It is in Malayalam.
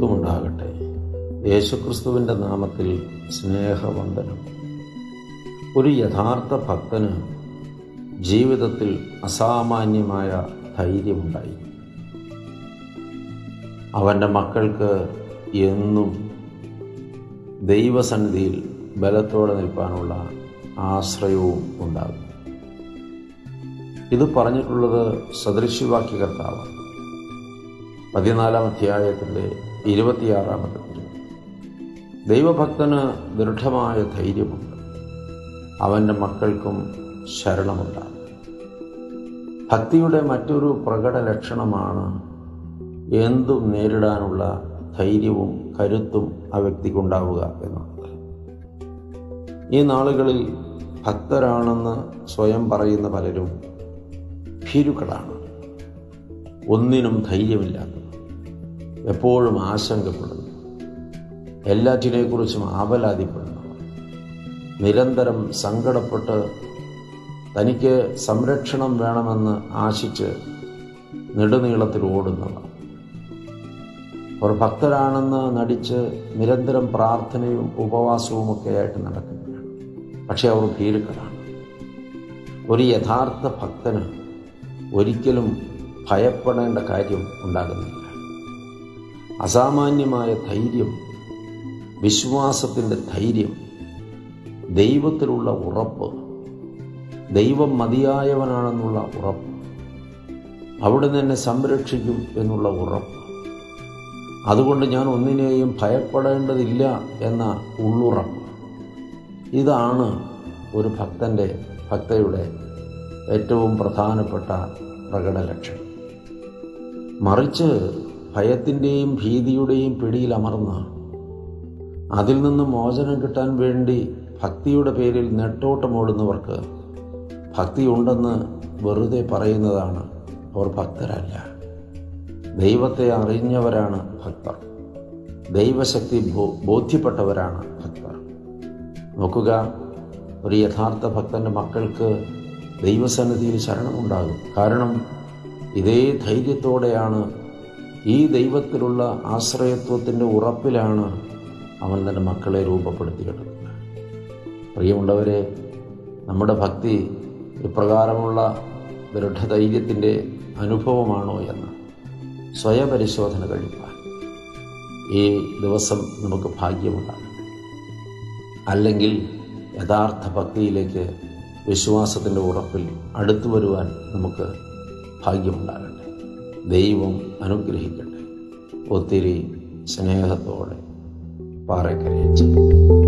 മഹത്വമുണ്ടാകട്ടെ യേശുക്രിസ്തുവിൻ്റെ നാമത്തിൽ സ്നേഹവന്ദനം ഒരു യഥാർത്ഥ ഭക്തന് ജീവിതത്തിൽ അസാമാന്യമായ ധൈര്യമുണ്ടായി അവൻ്റെ മക്കൾക്ക് എന്നും ദൈവസന്നിധിയിൽ ബലത്തോടെ നിൽപ്പാനുള്ള ആശ്രയവും ഉണ്ടാകും ഇത് പറഞ്ഞിട്ടുള്ളത് സദൃശ്യവാക്യകർത്താവാണ് പതിനാലാം അധ്യായത്തിൻ്റെ ഇരുപത്തിയാറാമത്തെ തിരുവചനം. ദൈവഭക്തന് ദൃഢമായ ധൈര്യമുണ്ട് അവൻ്റെ മക്കൾക്കും ശരണമുണ്ടാകും ഭക്തിയുടെ മറ്റൊരു പ്രകട ലക്ഷണമാണ് എന്തും നേരിടാനുള്ള ധൈര്യവും കരുത്തും ആ വ്യക്തിക്കുണ്ടാവുക എന്നുള്ളത് ഈ നാളുകളിൽ ഭക്തരാണെന്ന് സ്വയം പറയുന്ന പലരും ഭീരുക്കളാണ് ഒന്നിനും ധൈര്യമില്ലാത്തത് എപ്പോഴും ആശങ്കപ്പെടുന്നു എല്ലാറ്റിനെക്കുറിച്ചും ആവലാതിപ്പെടുന്നവർ നിരന്തരം സങ്കടപ്പെട്ട് തനിക്ക് സംരക്ഷണം വേണമെന്ന് ആശിച്ച് നെടുനീളത്തിൽ ഓടുന്നവർ അവർ ഭക്തരാണെന്ന് നടിച്ച് നിരന്തരം പ്രാർത്ഥനയും ഉപവാസവും ഒക്കെ ആയിട്ട് നടക്കുകയാണ് പക്ഷേ അവർ ഭീരുക്കളാണ് ഒരു യഥാർത്ഥ ഭക്തന് ഒരിക്കലും ഭയപ്പെടേണ്ട കാര്യം ഉണ്ടാകുന്നില്ല അസാമാന്യമായ ധൈര്യം വിശ്വാസത്തിൻ്റെ ധൈര്യം ദൈവത്തിലുള്ള ഉറപ്പ് ദൈവം മതിയായവനാണെന്നുള്ള ഉറപ്പ് അവിടുന്ന് എന്നെ സംരക്ഷിക്കും എന്നുള്ള ഉറപ്പ് അതുകൊണ്ട് ഞാൻ ഒന്നിനെയും ഭയപ്പെടേണ്ടതില്ല എന്ന ഉള്ളുറപ്പ് ഇതാണ് ഒരു ഭക്തൻ്റെ ഭക്തയുടെ ഏറ്റവും പ്രധാനപ്പെട്ട പ്രകട ലക്ഷ്യം മറിച്ച് ഭയത്തിൻ്റെയും ഭീതിയുടെയും പിടിയിൽ അമർന്ന് അതിൽ നിന്ന് മോചനം കിട്ടാൻ വേണ്ടി ഭക്തിയുടെ പേരിൽ നെട്ടോട്ടമോടുന്നവർക്ക് ഭക്തിയുണ്ടെന്ന് വെറുതെ പറയുന്നതാണ് അവർ ഭക്തരല്ല ദൈവത്തെ അറിഞ്ഞവരാണ് ഭക്തർ ദൈവശക്തി ബോ ബോധ്യപ്പെട്ടവരാണ് ഭക്തർ നോക്കുക ഒരു യഥാർത്ഥ ഭക്തൻ്റെ മക്കൾക്ക് ദൈവസന്നിധിയിൽ ശരണമുണ്ടാകും കാരണം ഇതേ ധൈര്യത്തോടെയാണ് ഈ ദൈവത്തിലുള്ള ആശ്രയത്വത്തിൻ്റെ ഉറപ്പിലാണ് അവൻ തൻ്റെ മക്കളെ രൂപപ്പെടുത്തിയെടുക്കുന്നത് പ്രിയമുള്ളവരെ നമ്മുടെ ഭക്തി ഇപ്രകാരമുള്ള ദൃഢധൈര്യത്തിൻ്റെ അനുഭവമാണോ എന്ന് സ്വയപരിശോധന കഴിപ്പാൻ ഈ ദിവസം നമുക്ക് ഭാഗ്യമുണ്ടാകട്ടെ അല്ലെങ്കിൽ യഥാർത്ഥ ഭക്തിയിലേക്ക് വിശ്വാസത്തിൻ്റെ ഉറപ്പിൽ അടുത്തു വരുവാൻ നമുക്ക് ഭാഗ്യമുണ്ടാകട്ടെ ദൈവം അനുഗ്രഹിക്കട്ടെ ഒത്തിരി സ്നേഹത്തോടെ പാറക്കരയിച്ചു